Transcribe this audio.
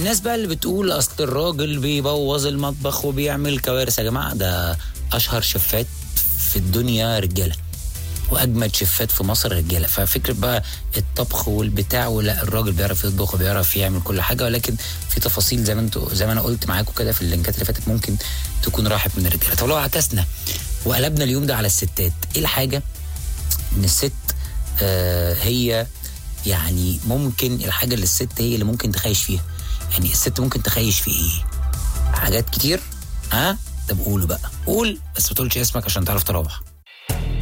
الناس بقى اللي بتقول اصل الراجل بيبوظ المطبخ وبيعمل كوارث يا جماعه ده اشهر شفات في الدنيا رجاله واجمد شفات في مصر رجاله ففكره بقى الطبخ والبتاع ولا الراجل بيعرف يطبخ وبيعرف يعمل كل حاجه ولكن في تفاصيل زي ما انتوا زي ما انا قلت معاكم كده في اللينكات اللي فاتت ممكن تكون راحت من الرجاله طب لو عكسنا وقلبنا اليوم ده على الستات ايه الحاجه ان الست آه هي يعني ممكن الحاجه اللي الست هي اللي ممكن تخيش فيها يعني الست ممكن تخيش في ايه حاجات كتير ها طب قولوا بقى قول بس ما تقولش اسمك عشان تعرف تروح